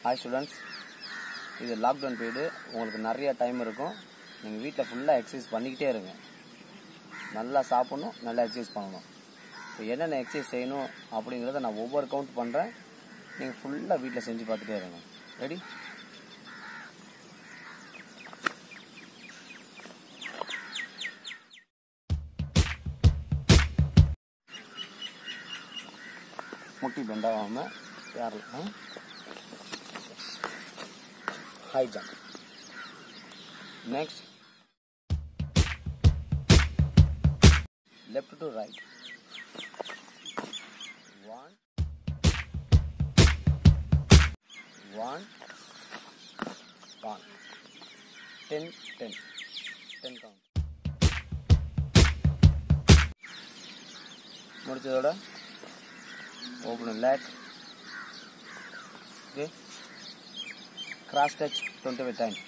Hi students இது lockdown period உங்களுக்கு நிறைய டைம் இருக்கும் நீங்கள் வீட்டில் ஃபுல்லாக எக்ஸசைஸ் பண்ணிக்கிட்டே இருங்க நல்லா சாப்பிடணும் நல்லா எக்ஸசைஸ் பண்ணணும் இப்போ என்னென்ன எக்ஸசைஸ் செய்யணும் அப்படிங்கிறத நான் ஒவ்வொரு கவுண்ட் பண்ணுறேன் நீங்கள் ஃபுல்லாக வீட்டில் செஞ்சு பார்த்துட்டே இருங்க ரெடி முட்டி பெண்டாகாமல் யாரும் high jump next left to right. One, one, one. Ten, ten, ten count. முடிச்சதோட open leg okay cross touch twenty five times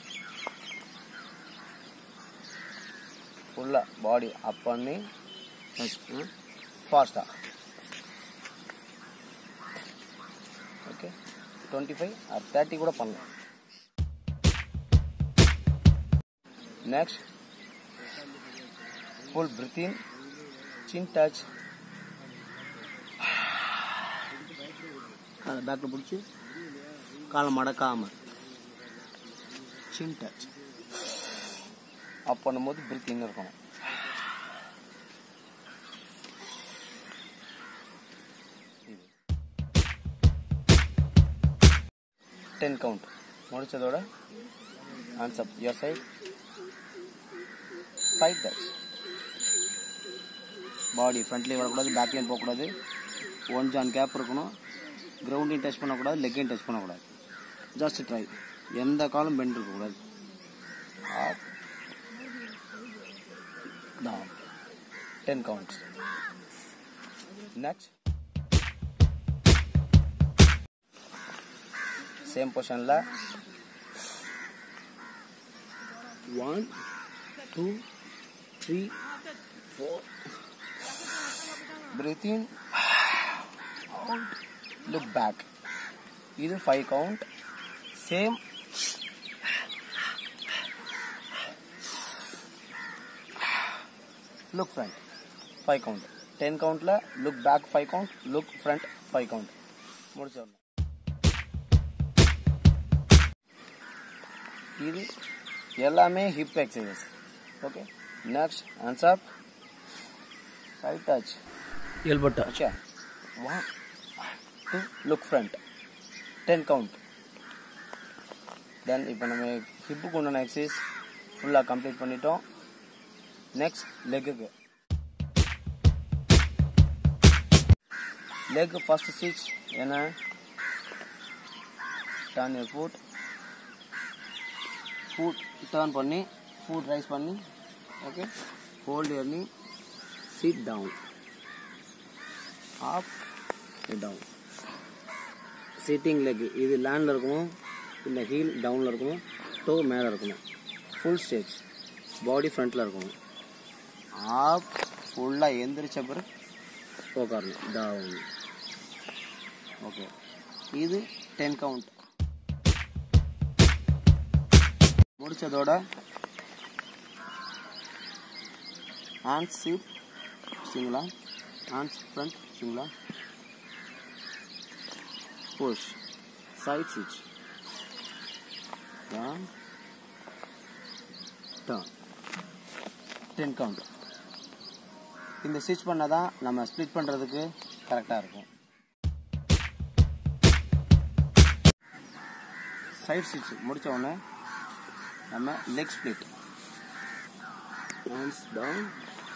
ஃபுல்லாக பாடி அப் பண்ணி ஃபாஸ்ட்டாக okay twenty five or thirty கூட பண்ணலாம் next full breath in chin touch அதை பேக்கில் பிடிச்சி காலை மடக்காமல் சின் டச் அப் பண்ணும்போது பிரித்திங் இருக்கணும் இது டென் கவுண்ட் முடிச்சதோட hands up your side side touch body ஃப்ரண்ட்லேயும் வரக்கூடாது பேக்லேயும் போகக்கூடாது ஒன் ஜான் கேப் இருக்கணும் கிரவுண்டையும் டச் பண்ணக்கூடாது லெக்கையும் டச் பண்ணக்கூடாது ஜஸ்ட் ட்ரை எந்த காலம் பெண்ட் இருக்கக்கூடாது up down ten counts next same பொசிஷனில் one two three four breathe in out look back இது five count same look front five count ten கவுண்டில் look back five count look front five count முடிச்சிடணும் இது எல்லாமே hip exercise okay next hands up side touch elbow touch okay one two look front ten count then இப்போ நம்ம ஹிப்புக்கு உண்டான exercise ஃபுல்லாக complete பண்ணிட்டோம் next லெக்குக்கு லெக் ஃபர்ஸ்ட் ஸ்டிச் என்ன turn your foot foot turn பண்ணி ஃபுட் ரைஸ் பண்ணி okay hold your knee sit down up down sitting leg இது லேண்டில் இருக்கணும் இல்லை ஹீல் டவுனில் இருக்கணும் டோ மேலே இருக்கணும் ஃபுல் ஸ்டேஜ் பாடி ஃப்ரண்ட்டில் இருக்கணும் ஆப் ஃபுல்லாக எந்திரிச்ச பிறகு உட்காரணும் டவுன் ஓகே இது டென் கவுண்ட் முடிச்சதோட ஹேண்ட்ஸ் சிப் சிங்களா ஹேண்ட்ஸ் ஃப்ரண்ட் சிங்களா புஷ் சைட் ஸ்விட்ச் down turn டென் கவுண்ட் இந்த ஸ்டிச் பண்ணால் தான் நம்ம ஸ்ப்ளிட் பண்ணுறதுக்கு கரெக்டாக இருக்கும் சைட் ஸ்டிச் முடிச்ச உடனே நம்ம leg split hands down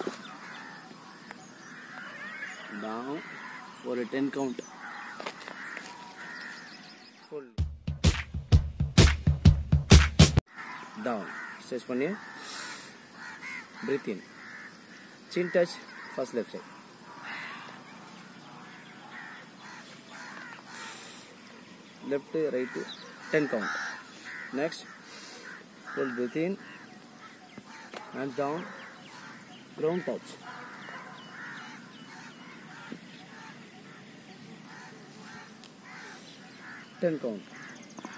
down ஒரு ten count full down stretch பண்ணி breathe in chin touch first left side left right 10 count next full breathe in hands down ground touch ten count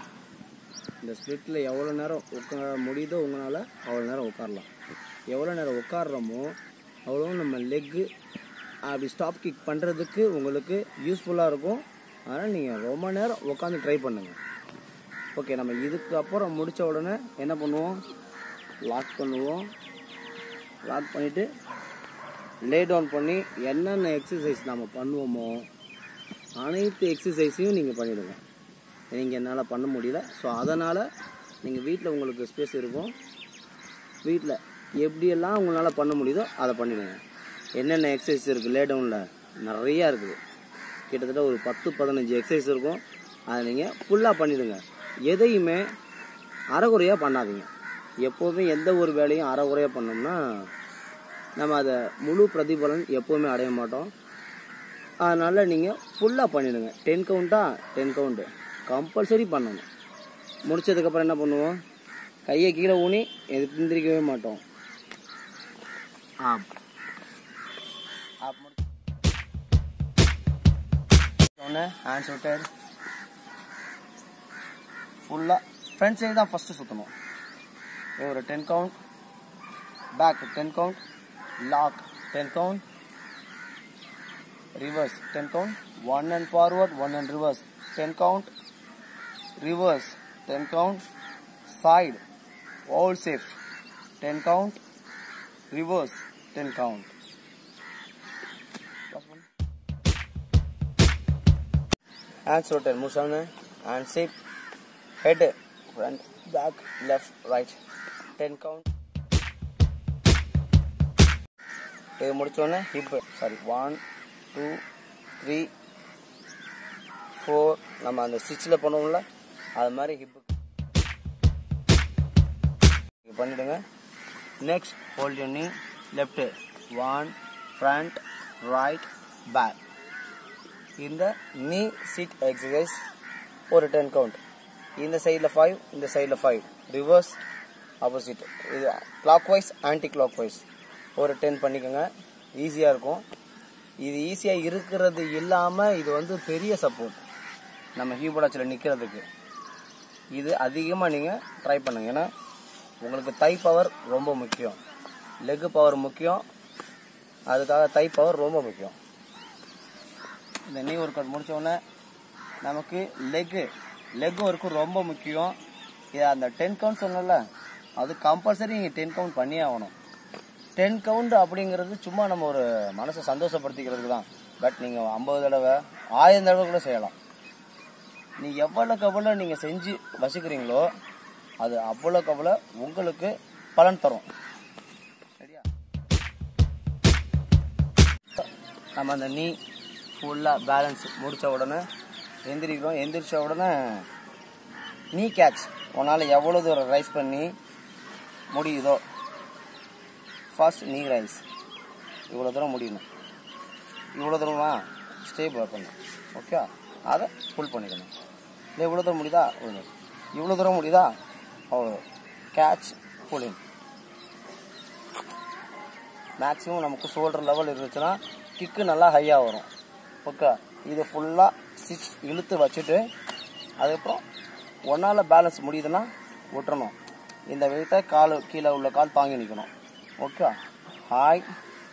இந்த ஸ்ப்ளிட்டில் எவ்வளோ நேரம் உட்கார முடியுதோ உங்களால் அவ்வளோ நேரம் உட்காரலாம் எவ்வளோ நேரம் உட்காடுறோமோ அவ்வளோ நம்ம லெக்கு அப்படி ஸ்டாப் கிக் பண்ணுறதுக்கு உங்களுக்கு யூஸ்ஃபுல்லாக இருக்கும் அதனால் நீங்கள் ரொம்ப நேரம் உட்காந்து ட்ரை பண்ணுங்கள் ஓகே நம்ம இதுக்கு அப்புறம் முடித்த உடனே என்ன பண்ணுவோம் லாக் பண்ணுவோம் லாக் பண்ணிவிட்டு லே டவுன் பண்ணி என்னென்ன எக்ஸசைஸ் நம்ம பண்ணுவோமோ அனைத்து எக்ஸசைஸையும் நீங்கள் பண்ணிவிடுங்க நீங்கள் என்னால் பண்ண முடியல ஸோ அதனால் நீங்கள் வீட்டில் உங்களுக்கு ஸ்பேஸ் இருக்கும் வீட்டில் எப்படியெல்லாம் உங்களால் பண்ண முடியுதோ அதை பண்ணிடுங்க என்னென்ன எக்ஸசைஸ் இருக்குது லே டவுனில் நிறையா இருக்குது கிட்டத்தட்ட ஒரு பத்து பதினஞ்சு எக்ஸசைஸ் இருக்கும் அதை நீங்கள் ஃபுல்லாக பண்ணிடுங்க எதையுமே அறகுறையாக பண்ணாதீங்க எப்போவுமே எந்த ஒரு வேலையும் அறகுறையாக பண்ணோம்னா நம்ம அதை முழு பிரதிபலன் எப்போவுமே அடைய மாட்டோம் அதனால் நீங்கள் ஃபுல்லாக பண்ணிடுங்க டென் கவுண்ட்டா டென் கவுண்ட்டு கம்பல்சரி பண்ணணும் முடிச்சதுக்கப்புறம் என்ன பண்ணுவோம் கையை கீழே ஊனி எது பிந்திரிக்கவே மாட்டோம் ஆ ஒன்று ஹேண்ட்ஸ் விட்டர் ஃபுல்லாக ஃப்ரண்ட் சைடு தான் ஃபஸ்ட்டு சுற்றணும் ஒரு ten count back ten count lock ten count reverse 10 count 1 and forward 1 and reverse 10 count reverse 10 count side all safe 10 count reverse 10 count last one hands rotate move down and shape head front back left right 10 count இது முடிச்சோடனே hip sorry one two three four நம்ம அந்த ஸ்டிச்சில் பண்ணுவோம்ல அது மாதிரி hip பண்ணிவிடுங்க next hold பண்ணி left one front right back இந்த நீ சிட் எக்ஸசைஸ் ஒரு டென் கவுண்ட் இந்த சைடில் ஃபைவ் இந்த சைடில் ஃபைவ் ரிவர்ஸ் ஆப்போசிட் இது clockwise anticlockwise ஒரு டென் பண்ணிக்கோங்க ஈஸியாக இருக்கும் இது ஈஸியாக இருக்கிறது இல்லாமல் இது வந்து பெரிய சப்போர்ட் நம்ம ஹீபோடாச்சில் நிற்கிறதுக்கு இது அதிகமாக நீங்கள் ட்ரை பண்ணுங்க ஏன்னா உங்களுக்கு தை பவர் ரொம்ப முக்கியம் லெக் பவர் முக்கியம் அதுக்காக தை பவர் ரொம்ப முக்கியம் இந்த நீ ஒர்க் அவுட் முடிச்ச உடனே நமக்கு லெக்கு லெக் ஒர்க்கு ரொம்ப முக்கியம் இது அந்த டென் கவுண்ட் சொன்னல அது கம்பல்சரி நீங்கள் டென் கவுண்ட் பண்ணியே ஆகணும் டென் கவுண்ட் அப்படிங்கிறது சும்மா நம்ம ஒரு மனசை சந்தோஷப்படுத்திக்கிறதுக்கு தான் பட் நீங்கள் ஐம்பது தடவை ஆயிரம் தடவை கூட செய்யலாம் நீ எவ்வளோக்கு எவ்வளோ நீங்கள் செஞ்சு வசிக்கிறீங்களோ அது அவ்வளோக்கு அவ்வளோ உங்களுக்கு பலன் தரும் சரியா நம்ம அந்த நீ ஃபுல்லாக பேலன்ஸ் முடித்த உடனே எந்திரிக்கிறோம் எந்திரிச்ச உடனே நீ கேட்ச் உன்னால் எவ்வளோ தூரம் ரைஸ் பண்ணி முடியுதோ ஃபர்ஸ்ட் நீ ரைஸ் இவ்வளோ தூரம் முடியணும் இவ்வளோ தூரமா ஸ்டேபிள் பண்ணணும் ஓகே அதை ஃபுல் பண்ணிக்கணும் இல்லை இவ்வளோ தூரம் முடியுதா இவ்வளோ இவ்வளோ தூரம் முடியுதா அவ்வளோ கேட்ச் புல்லிங் மேக்ஸிமம் நமக்கு ஷோல்டர் லெவல் இருந்துச்சுன்னா கிக்கு நல்லா ஹையாக வரும் ஓகே இதை ஃபுல்லாக ஸ்டிச் இழுத்து வச்சுட்டு அதுக்கப்புறம் ஒன்றால் பேலன்ஸ் முடியுதுன்னா விட்டுறணும் இந்த வெயிட்டை கால் கீழே உள்ள கால் தாங்கி நிற்கணும் ஓகே ஹாய்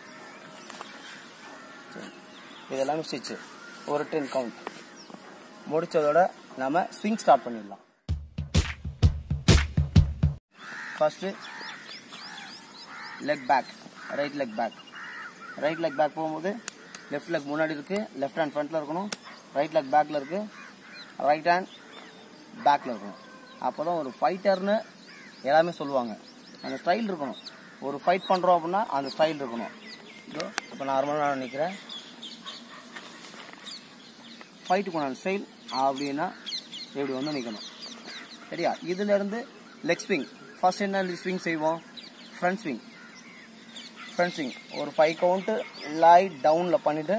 இது எல்லாமே ஸ்டிச்சு ஒரு டென் கவுண்ட் முடிச்சதோட நம்ம ஸ்விங் ஸ்டார்ட் பண்ணிடலாம் first leg back right leg back right leg back போகும்போது லெஃப்ட் லெக் முன்னாடி இருக்குது லெஃப்ட் ஹேண்ட் ஃப்ரண்ட்டில் இருக்கணும் ரைட் லெக் பேக்கில் இருக்குது ரைட் ஹேண்ட் பேக்கில் இருக்கணும் அப்போ தான் ஒரு ஃபைட்டர்னு எல்லாமே சொல்லுவாங்க அந்த ஸ்டைல் இருக்கணும் ஒரு ஃபைட் பண்ணுறோம் அப்படின்னா அந்த ஸ்டைல் இருக்கணும் இதோ இப்போ நார்மலாக நான் நிற்கிறேன் ஃபைட்டுக்கு நான் ஸ்டைல் அப்படின்னா இப்படி வந்து நிற்கணும் சரியா இதுலேருந்து லெக் ஸ்விங் ஃபர்ஸ்ட் என்ன ஸ்விங் செய்வோம் ஃப்ரண்ட் ஸ்விங் ஃப்ரண்ட் ஸ்விங் ஒரு ஃபைவ் கவுண்ட்டு லைட் டவுனில் பண்ணிவிட்டு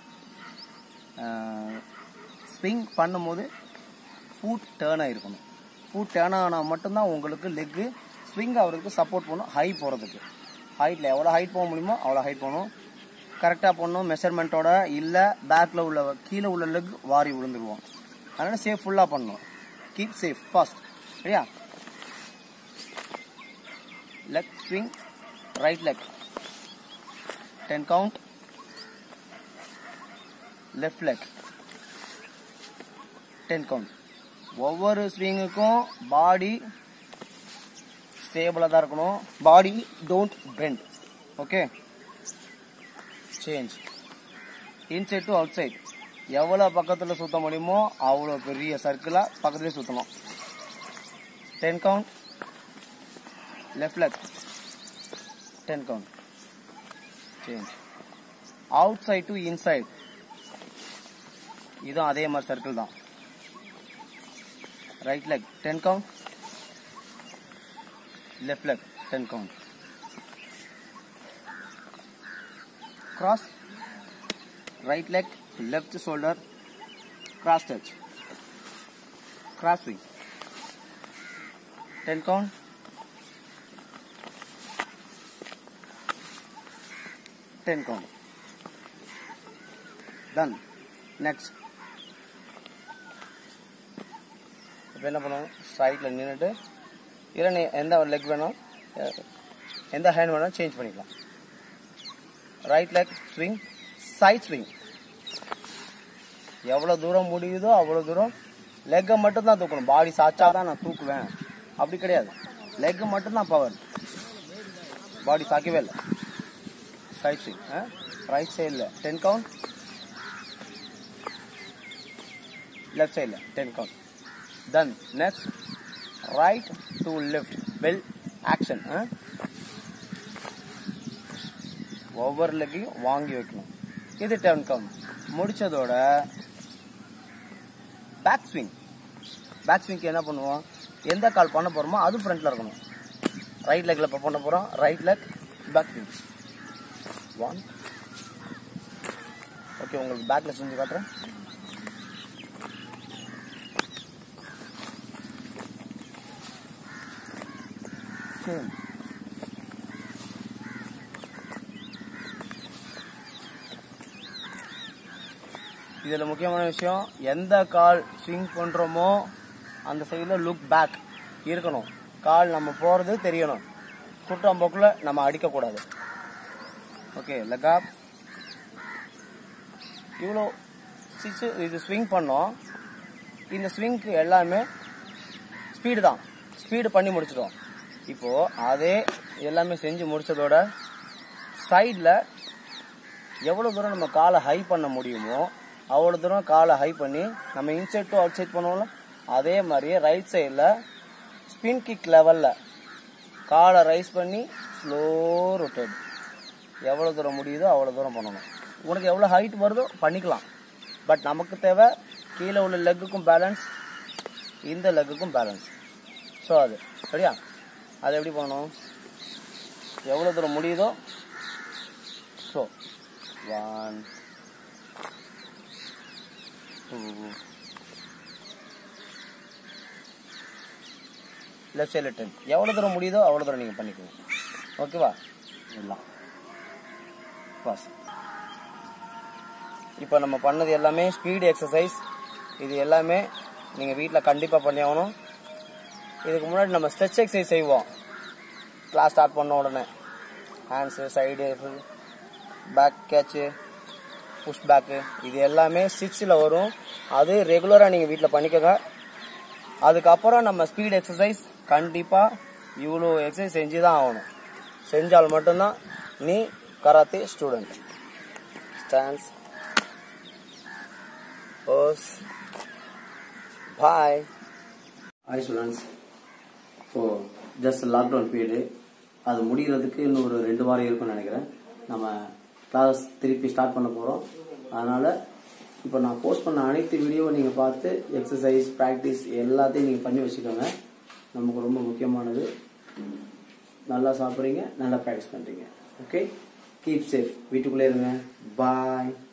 ஸ்விங் பண்ணும்போது ஃபூட் டேர்ன் ஆகிருக்கணும் ஃபூட் டேர்ன் ஆனால் மட்டும்தான் உங்களுக்கு லெக்கு ஸ்விங் ஆகிறதுக்கு சப்போர்ட் பண்ணும் ஹை போகிறதுக்கு ஹைட்டில் எவ்வளோ ஹைட் போக முடியுமோ அவ்வளோ ஹைட் போகணும் கரெக்டாக பண்ணணும் மெஷர்மெண்ட்டோட இல்லை பேக்கில் உள்ள கீழே உள்ள லெக் வாரி விழுந்துருவோம் அதனால் சேஃப் ஃபுல்லாக பண்ணணும் கீப் சேஃப் ஃபர்ஸ்ட் சரியா leg swing right leg ten count left leg ten count ஒவ்வொரு ஸ்விங்குக்கும் பாடி ஸ்டேபிளாக தான் இருக்கணும் body don't bend okay change inside to outside எவ்வளோ பக்கத்தில் சுத்த முடியுமோ அவ்வளோ பெரிய சர்க்கிளாக பக்கத்துலேயே சுற்றணும் ten count left leg ten count change outside to inside இதுவும் அதே மாதிரி சர்க்கிள் தான் right leg ten count left leg 10 count cross right leg left shoulder cross touch cross swing 10 count ten count done next இப்போ என்ன பண்ணுவோம் சைடில் நின்றுட்டு இல்லை நீ எந்த லெக் வேணும் அஹ், எந்த ஹேண்ட் வேணும் சேஞ்ச் பண்ணிக்கலாம் right leg swing side swing எவ்வளோ தூரம் முடியுதோ அவ்வளோ தூரம் லெக்கை மட்டும் தான் தூக்கணும் பாடி சாச்சா தான் நான் தூக்குவேன் அப்படி கிடையாது லெக் மட்டும்தான் பவர் பாடி சாக்கவே இல்லை சைட் ஸ்விங் ரைட் சைடில் டென் கவுண்ட் லெஃப்ட் சைடில் ten count done next right to left bell action ஒவ்வொரு லெக்கையும் வாங்கி வைக்கணும் இது டென் கவுண்ட் முடிச்சதோட பேக் ஸ்விங் பேக் ஸ்விங்க்கு என்ன பண்ணுவோம் எந்த கால் பண்ண போறோமோ அது ஃப்ரண்ட்ல இருக்கணும் ரைட் லெக்ல இப்போ பண்ண போறோம் right leg back swing one okay உங்களுக்கு பேக்ல செஞ்சு காட்டுறேன் சேம் இதில் முக்கியமான விஷயம் எந்த கால் ஸ்விங் பண்ணுறோமோ அந்த சைடில் லுக் பேக் இருக்கணும் கால் நம்ம போகிறது தெரியணும் குற்றம் போக்கில் நம்ம அடிக்கக்கூடாது ஓகே லெக் இவ்வளோ ஸ்டிச்சு இது ஸ்விங் பண்ணோம் இந்த ஸ்விங்க்கு எல்லாமே ஸ்பீடு தான் ஸ்பீடு பண்ணி முடிச்சிட்டோம் இப்போ அதே எல்லாமே செஞ்சு முடிச்சதோட சைடில் எவ்வளோ தூரம் நம்ம காலை ஹை பண்ண முடியுமோ அவ்வளோ தூரம் காலை ஹை பண்ணி நம்ம இன்சைட் டு அவுட் சைட் பண்ணுவோம்ல அதே மாதிரியே ரைட் சைடில் ஸ்பின் கிக் லெவலில் காலை ரைஸ் பண்ணி ஸ்லோ ரொட்டேட் எவ்வளோ தூரம் முடியுதோ அவ்வளோ தூரம் பண்ணணும் உனக்கு எவ்வளோ ஹைட் வருதோ பண்ணிக்கலாம் பட் நமக்கு தேவை கீழே உள்ள லெக்குக்கும் பேலன்ஸ் இந்த லெக்குக்கும் பேலன்ஸ் ஸோ அது சரியா அது எப்படி பண்ணணும் எவ்வளோ தூரம் முடியுதோ ஸோ ஒன் டூ லெஃப்ட் சைடில் டென் எவ்வளோ தூரம் முடியுதோ அவ்வளோ தூரம் நீங்கள் பண்ணிக்கோங்க ஓகேவா எல்லாம் பாஸ் இப்போ நம்ம பண்ணது எல்லாமே ஸ்பீடு எக்ஸசைஸ் இது எல்லாமே நீங்கள் வீட்டில் கண்டிப்பாக பண்ணி ஆகணும் இதுக்கு முன்னாடி நம்ம ஸ்ட்ரெச் எக்ஸசைஸ் செய்வோம் கிளாஸ் ஸ்டார்ட் பண்ண உடனே hands side back catch push back இது எல்லாமே ஸ்டிச்சில் வரும் அது ரெகுலராக நீங்கள் வீட்டில் பண்ணிக்கோங்க அதுக்கப்புறம் நம்ம ஸ்பீட் எக்ஸசைஸ் கண்டிப்பாக இவ்வளோ எக்ஸசைஸ் செஞ்சு தான் ஆகணும் செஞ்சால் மட்டும்தான் நீ கராத்தே ஸ்டூடெண்ட் ஸ்டாண்ட்ஸ் ஓஸ் bye hi students so just lockdown period அது முடிகிறதுக்கு இன்னும் ஒரு ரெண்டு வாரம் இருக்கும்னு நினைக்கிறேன் நம்ம கிளாஸ் திருப்பி ஸ்டார்ட் பண்ண போகிறோம் அதனால் இப்போ நான் போஸ்ட் பண்ண அனைத்து வீடியோவை நீங்கள் பார்த்து எக்ஸசைஸ் ப்ராக்டிஸ் எல்லாத்தையும் நீங்கள் பண்ணி வச்சுக்கோங்க நமக்கு ரொம்ப முக்கியமானது நல்லா சாப்பிட்றீங்க நல்லா ப்ராக்டிஸ் பண்ணுறீங்க ஓகே கீப் சேஃப் வீட்டுக்குள்ளே இருங்க பாய்